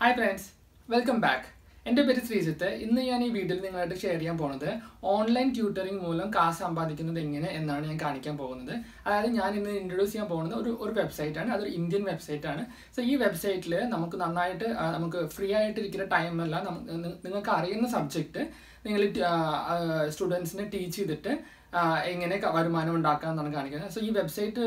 hi friends welcome back എൻ്റെ പേര് ശ്രീജിത്ത് ഇന്ന് ഞാൻ ഈ വീഡിയോയിൽ നിങ്ങളായിട്ട് ഷെയർ ചെയ്യാൻ പോകുന്നത് ഓൺലൈൻ ട്യൂട്ടറിംഗ് മൂലം കാശ് സമ്പാദിക്കുന്നത് എങ്ങനെ എന്നാണ് ഞാൻ കാണിക്കാൻ പോകുന്നത് അതായത് ഞാൻ ഇന്ന് ഇൻട്രൊഡ്യൂസ് ചെയ്യാൻ പോകുന്നത് ഒരു ഒരു വെബ്സൈറ്റാണ് അതൊരു ഇന്ത്യൻ വെബ്സൈറ്റാണ് സോ ഈ വെബ്സൈറ്റിൽ നമുക്ക് നന്നായിട്ട് ആ, നമുക്ക് ഫ്രീ ആയിട്ട് ഇരിക്കുന്ന ടൈമല്ല നിങ്ങൾക്ക് അറിയുന്ന സബ്ജക്റ്റ് നിങ്ങൾ സ്റ്റുഡൻസിനെ ടീച്ച് ചെയ്തിട്ട് ആ, എങ്ങനെ ക- വരുമാനം ഉണ്ടാക്കാം എന്നാണ് കാണിക്കുന്നത് സോ ഈ വെബ്സൈറ്റ്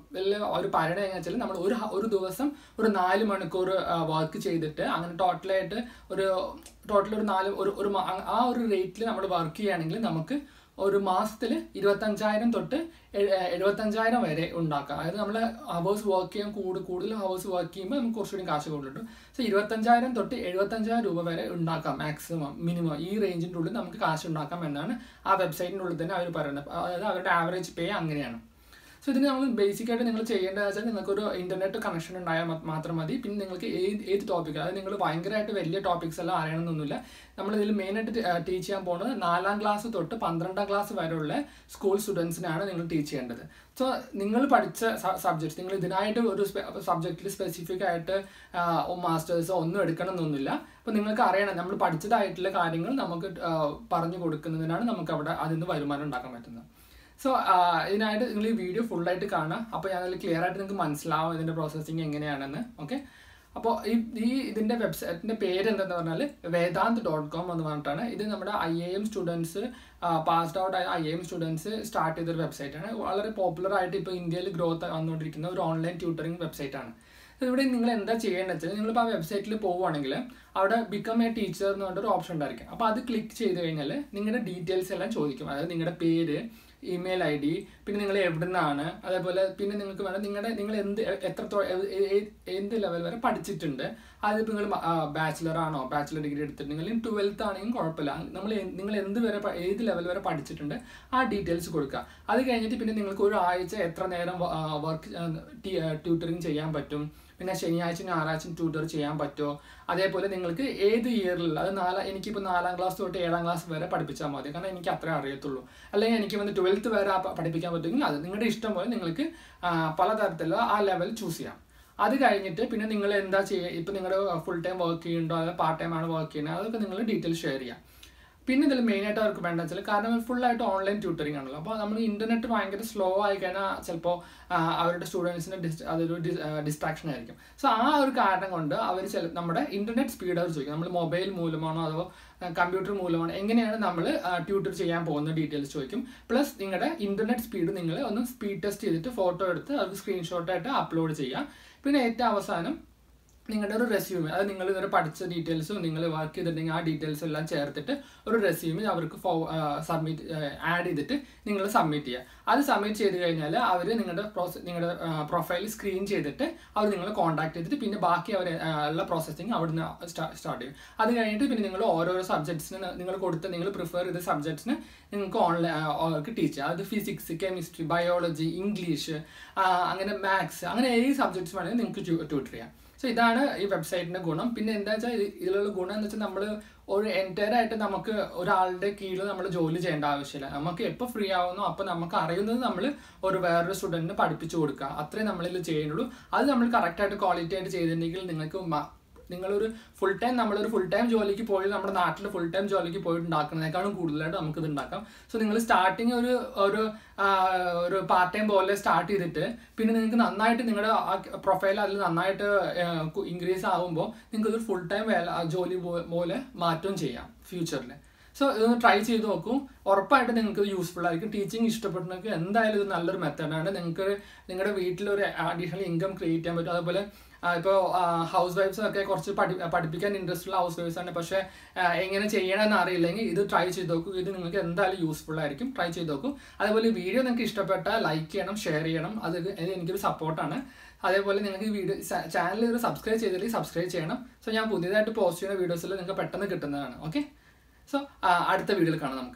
ഒരു പറയണ എങ്ങനെ വെച്ചാൽ നമ്മൾ ഒരു ഹ- ഒരു ദിവസം ഒരു നാല് മണിക്കൂർ വർക്ക് ചെയ്തിട്ട് അങ്ങനെ ടോട്ടലായിട്ട് ഒരു ടോട്ടൽ ഒരു നാല് ഒരു ഒരു മാ- ആ ഒരു റേറ്റിൽ നമ്മൾ വർക്ക് ചെയ്യുകയാണെങ്കിൽ നമുക്ക് ഒരു മാസത്തിൽ ഇരുപത്തഞ്ചായിരം തൊട്ട് എഴു- എഴുപത്തഞ്ചായിരം വരെ ഉണ്ടാക്കാം അതായത് നമ്മൾ ഹവേഴ്സ് വർക്ക് ചെയ്യാൻ കൂടുതൽ കൂടുതൽ ഹവേഴ്സ് വർക്ക് ചെയ്യുമ്പോൾ നമുക്ക് കുറച്ചുകൂടി കാശ് കൂടുതൽ കിട്ടും സോ ഇരുപത്തഞ്ചായിരം തൊട്ട് എഴുപത്തഞ്ചായിരം രൂപ വരെ ഉണ്ടാക്കാം മാക്സിമം മിനിമം ഈ റേഞ്ചിൻ്റെ ഉള്ളിൽ നമുക്ക് കാശ് ഉണ്ടാക്കാം എന്നാണ് ആ വെബ്സൈറ്റിൻ്റെ ഉള്ളിൽ തന്നെ അവർ പറയുന്നത് അതായത് അവരുടെ ആവറേജ് പേ അങ്ങനെയാണ് സോ ഇതിന് നമ്മൾ ബേസിക് ആയിട്ട് നിങ്ങൾ ചെയ്യേണ്ടത് വെച്ചാൽ നിങ്ങൾക്കൊരു ഇന്റർനെറ്റ് കണക്ഷൻ ഉണ്ടായാൽ മ- മാത്രം മതി പിന്നെ നിങ്ങൾക്ക് ഏത് ഏത് ടോപ്പിക് അതായത് നിങ്ങൾ ഭയങ്കരമായിട്ട് വലിയ ടോപ്പിക്സ് എല്ലാം അറിയണമെന്നൊന്നുമില്ല നമ്മൾ ഇതിൽ മെയിനായിട്ട് ടീച്ച് ചെയ്യാൻ പോകുന്നത് നാലാം ക്ലാസ് തൊട്ട് പന്ത്രണ്ടാം ക്ലാസ് വരെയുള്ള സ്കൂൾ സ്റ്റുഡൻസിനാണ് നിങ്ങൾ ടീച്ച് ചെയ്യേണ്ടത് സോ നിങ്ങൾ പഠിച്ച സബ്ജക്ട്സ് നിങ്ങൾ ഇതിനായിട്ട് ഒരു സബ്ജക്റ്റിൽ സ്പെസിഫിക് ആയിട്ട് മാസ്റ്റേഴ്സോ ഒന്നും എടുക്കണം എന്നൊന്നുമില്ല അപ്പോൾ നിങ്ങൾക്ക് അറിയണം നമ്മൾ പഠിച്ചതായിട്ടുള്ള കാര്യങ്ങൾ നമുക്ക് ആ, പറഞ്ഞു കൊടുക്കുന്നതിനാണ് നമുക്ക് അവിടെ അതിൽ നിന്ന് വരുമാനം ഉണ്ടാക്കാൻ പറ്റുന്നത് സോ ഇതിനായിട്ട് നിങ്ങൾ ഈ വീഡിയോ ഫുള്ളായിട്ട് കാണുക അപ്പോൾ ഞാൻ അതിൽ ക്ലിയർ ആയിട്ട് നിങ്ങൾക്ക് മനസ്സിലാവും ഇതിൻ്റെ പ്രോസസ്സിങ് എങ്ങനെയാണെന്ന് ഓക്കെ അപ്പോൾ ഈ ഈ ഇതിൻ്റെ വെബ്സൈറ്റിൻ്റെ പേര് എന്താണെന്ന് പറഞ്ഞാൽ വേദാന്ത് ഡോട്ട് കോം എന്ന് പറഞ്ഞിട്ടാണ് ഇത് നമ്മുടെ I A M students passed out ആയ I A M students start ചെയ്തൊരു വെബ്സൈറ്റാണ് വളരെ പോപ്പുലർ ആയിട്ട് ഇപ്പോൾ ഇന്ത്യയിൽ ഗ്രോത്ത് വന്നുകൊണ്ടിരിക്കുന്ന ഒരു ഓൺലൈൻ ട്യൂട്ടറിംഗ് വെബ്സൈറ്റാണ് ഇവിടെ നിങ്ങൾ എന്താ ചെയ്യേണ്ടത് വെച്ചാൽ നിങ്ങളിപ്പോൾ ആ വെബ്സൈറ്റിൽ പോവുകയാണെങ്കിൽ അവിടെ ബിക്കം എ ടീച്ചർ എന്ന് പറഞ്ഞൊരു ഓപ്ഷൻ ഉണ്ടായിരിക്കും അപ്പോൾ അത് ക്ലിക്ക് ചെയ്ത് കഴിഞ്ഞാൽ നിങ്ങളുടെ ഡീറ്റെയിൽസ് എല്ലാം ചോദിക്കും അതായത് നിങ്ങളുടെ പേര് ഇമെയിൽ ഐ ഡി പിന്നെ നിങ്ങൾ എവിടെ നിന്നാണ് അതേപോലെ പിന്നെ നിങ്ങൾക്ക് വേണം നിങ്ങളുടെ നിങ്ങൾ എന്ത് എത്രത്തോളം ഏ- ഏ- ഏ- എന്ത് ലെവൽ വരെ പഠിച്ചിട്ടുണ്ട് അതിപ്പോൾ നിങ്ങൾ ബാച്ചിലർ ആണോ ബാച്ചിലർ ഡിഗ്രി എടുത്തിട്ടുണ്ടെങ്കിൽ ട്വൽത്ത് ആണെങ്കിലും കുഴപ്പമില്ല നമ്മൾ എ- നിങ്ങൾ എന്ത് വരെ പ- ഏത് ലെവൽ വരെ പഠിച്ചിട്ടുണ്ട് ആ ഡീറ്റെയിൽസ് കൊടുക്കുക അത് കഴിഞ്ഞിട്ട് പിന്നെ നിങ്ങൾക്ക് ഒരു ആഴ്ച എത്ര നേരം വർക്ക് ട്യൂട്ടറിങ് ചെയ്യാൻ പറ്റും പിന്നെ ശനിയാഴ്ച ഞായറാഴ്ച ട്യൂട്ടർ ചെയ്യാൻ പറ്റുമോ അതേപോലെ നിങ്ങൾക്ക് ഏത് ഇയറിൽ അത് നാലാ എനിക്കിപ്പോൾ നാലാം ക്ലാസ് തൊട്ട് ഏഴാം ക്ലാസ് വരെ പഠിപ്പിച്ചാൽ മതി കാരണം എനിക്ക് അത്രേ അറിയത്തുള്ളൂ അല്ലെങ്കിൽ എനിക്ക് വന്ന് ട്വൽത്ത് വരെ ആ പ- പഠിപ്പിക്കാൻ പറ്റുമെങ്കിൽ അത് നിങ്ങളുടെ ഇഷ്ടം പോലെ നിങ്ങൾക്ക് ആ, പലതരത്തിലുള്ള ആ ലെവൽ ചൂസ് ചെയ്യാം അത് കഴിഞ്ഞിട്ട് പിന്നെ നിങ്ങൾ എന്താ ചെയ്യുക ഇപ്പം നിങ്ങളുടെ ഫുൾ ടൈം വർക്ക് ചെയ്യുന്നുണ്ടോ അതായത് പാർട്ട് ടൈം ആണ് വർക്ക് ചെയ്യുന്നത് അതൊക്കെ നിങ്ങൾ ഡീറ്റെയിൽ ഷെയർ ചെയ്യാം പിന്നെ ഇതിൽ മെയിനായിട്ട് അവർക്ക് വേണ്ട വെച്ചാൽ കാരണം ഫുൾ ആയിട്ട് ഓൺലൈൻ ട്യൂട്ടറിംഗ് ആണല്ലോ അപ്പോൾ നമ്മൾ ഇന്റർനെറ്റ് ഭയങ്കര സ്ലോ ആയി കഴിഞ്ഞാൽ ചിലപ്പോൾ അവരുടെ സ്റ്റുഡൻസിന് ഡിസ് അതൊരു ഡിസ്ട്രാക്ഷൻ ആയിരിക്കും സോ ആ ഒരു കാരണം കൊണ്ട് അവർ ചില നമ്മുടെ ഇന്റർനെറ്റ് സ്പീഡ് അവർ ചോദിക്കും നമ്മൾ മൊബൈൽ മൂലമാണോ അതോ കമ്പ്യൂട്ടർ മൂലമാണോ എങ്ങനെയാണ് നമ്മൾ ട്യൂട്ടർ ചെയ്യാൻ പോകുന്ന ഡീറ്റെയിൽസ് ചോദിക്കും പ്ലസ് നിങ്ങളുടെ ഇന്റർനെറ്റ് സ്പീഡ് നിങ്ങൾ ഒന്ന് സ്പീഡ് ടെസ്റ്റ് ചെയ്തിട്ട് ഫോട്ടോ എടുത്ത് അവർക്ക് സ്ക്രീൻഷോട്ടായിട്ട് അപ്ലോഡ് ചെയ്യാം പിന്നെ ഏറ്റവും അവസാനം നിങ്ങളുടെ ഒരു റെസ്യൂമെ അത് നിങ്ങൾ ഇതുവരെ പഠിച്ച ഡീറ്റെയിൽസും നിങ്ങൾ വർക്ക് ചെയ്തിട്ടുണ്ടെങ്കിൽ ആ ഡീറ്റെയിൽസ് എല്ലാം ചേർത്തിട്ട് ഒരു റെസ്യൂമെ അവർക്ക് സബ്മിറ്റ് ആഡ് ചെയ്തിട്ട് നിങ്ങൾ സബ്മിറ്റ് ചെയ്യുക അത് സബ്മിറ്റ് ചെയ്ത് കഴിഞ്ഞാൽ അവർ നിങ്ങളുടെ പ്രോസസ് നിങ്ങളുടെ പ്രൊഫൈൽ സ്ക്രീൻ ചെയ്തിട്ട് അവർ നിങ്ങളെ കോൺടാക്ട് ചെയ്തിട്ട് പിന്നെ ബാക്കി അവർ ഉള്ള പ്രോസസ്സിങ് അവിടുന്ന് സ്റ്റാർട്ട് ചെയ്യും അത് കഴിഞ്ഞിട്ട് പിന്നെ നിങ്ങൾ ഓരോരോ സബ്ജക്ട്സിന് നിങ്ങൾ കൊടുത്ത നിങ്ങൾ പ്രിഫർ ചെയ്ത സബ്ജക്ട്സിന് നിങ്ങൾക്ക് ഓൺലൈൻ അവർക്ക് ടീച്ച് ചെയ്യാം അത് ഫിസിക്സ് കെമിസ്ട്രി ബയോളജി ഇംഗ്ലീഷ് അങ്ങനെ മാത്സ് അങ്ങനെ ഏത് സബ്ജക്ട്സ് വേണമെങ്കിൽ നിങ്ങൾക്ക് ട്യൂട്ടർ ചെയ്യാം സോ ഇതാണ് ഈ വെബ്സൈറ്റിന്റെ ഗുണം പിന്നെ എന്താ വെച്ചാൽ ഇതിലുള്ള ഗുണം എന്ന് വെച്ചാൽ നമ്മൾ ഒരു എൻറ്റയർ ആയിട്ട് നമുക്ക് ഒരാളുടെ കീഴിൽ നമ്മൾ ജോലി ചെയ്യേണ്ട ആവശ്യമില്ല നമുക്ക് എപ്പോൾ ഫ്രീ ആവുന്നോ അപ്പോൾ നമുക്ക് അറിയുന്നത് നമ്മൾ ഒരു വേറൊരു സ്റ്റുഡൻറ്റിന് പഠിപ്പിച്ചു കൊടുക്കുക അത്രേ നമ്മളിൽ ചെയ്യുന്നുള്ളൂ അത് നമ്മൾ കറക്റ്റായിട്ട് ക്വാളിറ്റി ആയിട്ട് ചെയ്തിട്ടുണ്ടെങ്കിൽ നിങ്ങൾക്ക് മ- നിങ്ങളൊരു ഫുൾ ടൈം നമ്മളൊരു ഫുൾ ടൈം ജോലിക്ക് പോയി നമ്മുടെ നാട്ടിൽ ഫുൾ ടൈം ജോലിക്ക് പോയിട്ട് ഉണ്ടാക്കുന്നതിനേക്കാളും കൂടുതലായിട്ട് നമുക്ക് ഇത് ഉണ്ടാക്കാം സോ നിങ്ങൾ സ്റ്റാർട്ടിങ് ഒരു ഒരു ആ, ഒരു പാർട്ട് ടൈം പോലെ സ്റ്റാർട്ട് ചെയ്തിട്ട് പിന്നെ നിങ്ങൾക്ക് നന്നായിട്ട് നിങ്ങളുടെ പ്രൊഫൈൽ അതിൽ നന്നായിട്ട് ഇൻക്രീസ് ആകുമ്പോൾ നിങ്ങൾക്ക് ഒരു ഫുൾ ടൈം ജോലി പോ- പോലെ മാറ്റവും ചെയ്യാം ഫ്യൂച്ചറിൽ സോ ഇതൊന്ന് ട്രൈ ചെയ്ത് നോക്കൂ ഉറപ്പായിട്ട് നിങ്ങൾക്ക് യൂസ്ഫുൾ ആയിരിക്കും ടീച്ചിങ് ഇഷ്ടപ്പെടുന്നവർക്ക് എന്തായാലും ഇത് നല്ലൊരു മെത്തേഡാണ് നിങ്ങൾക്ക് നിങ്ങളുടെ വീട്ടിലൊരു അഡീഷണൽ ഇൻകം ക്രിയേറ്റ് ചെയ്യാൻ പറ്റും അതുപോലെ ഇപ്പോൾ ഹൗസ് വൈഫ്സ് ഒക്കെ കുറച്ച് പഠി പഠിപ്പിക്കാൻ ഇൻട്രസ്റ്റ് ഉള്ള ഹൗസ് വൈഫ്സ് ആണ് പക്ഷേ ആ, എങ്ങനെ ചെയ്യണമെന്ന് അറിയില്ലെങ്കിൽ ഇത് ട്രൈ ചെയ്ത് നോക്കൂ ഇത് നിങ്ങൾക്ക് എന്തായാലും യൂസ്ഫുൾ ആയിരിക്കും ട്രൈ ചെയ്ത് നോക്കൂ അതേപോലെ ഈ വീഡിയോ നിങ്ങൾക്ക് ഇഷ്ടപ്പെട്ടാൽ ലൈക്ക് ചെയ്യണം ഷെയർ ചെയ്യണം അത് ഇത് എനിക്കൊരു സപ്പോർട്ടാണ് അതേപോലെ നിങ്ങൾക്ക് ഈ വീഡിയോ ചാനൽ ഒരു സബ്സ്ക്രൈബ് ചെയ്തില്ലെങ്കിൽ സബ്സ്ക്രൈബ് ചെയ്യണം സോ ഞാൻ പുതിയതായിട്ട് പോസ്റ്റ് ചെയ്യുന്ന വീഡിയോസിൽ നിങ്ങൾക്ക് പെട്ടെന്ന് കിട്ടുന്നതാണ് ഓക്കെ സോ അടുത്ത വീഡിയോയിൽ കാണാം നമുക്ക്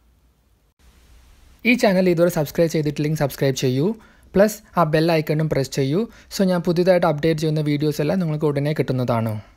ഈ ചാനൽ ഇതുവരെ സബ്സ്ക്രൈബ് ചെയ്തിട്ടില്ലെങ്കിൽ സബ്സ്ക്രൈബ് ചെയ്യൂ പ്ലസ് ആ ബെൽ ഐക്കണും പ്രസ് ചെയ്യൂ സോ ഞാൻ പുതിയതായിട്ട് അപ്ഡേറ്റ് ചെയ്യുന്ന വീഡിയോസ് എല്ലാം നിങ്ങൾക്ക് ഉടനെ കിട്ടുന്നതാണ്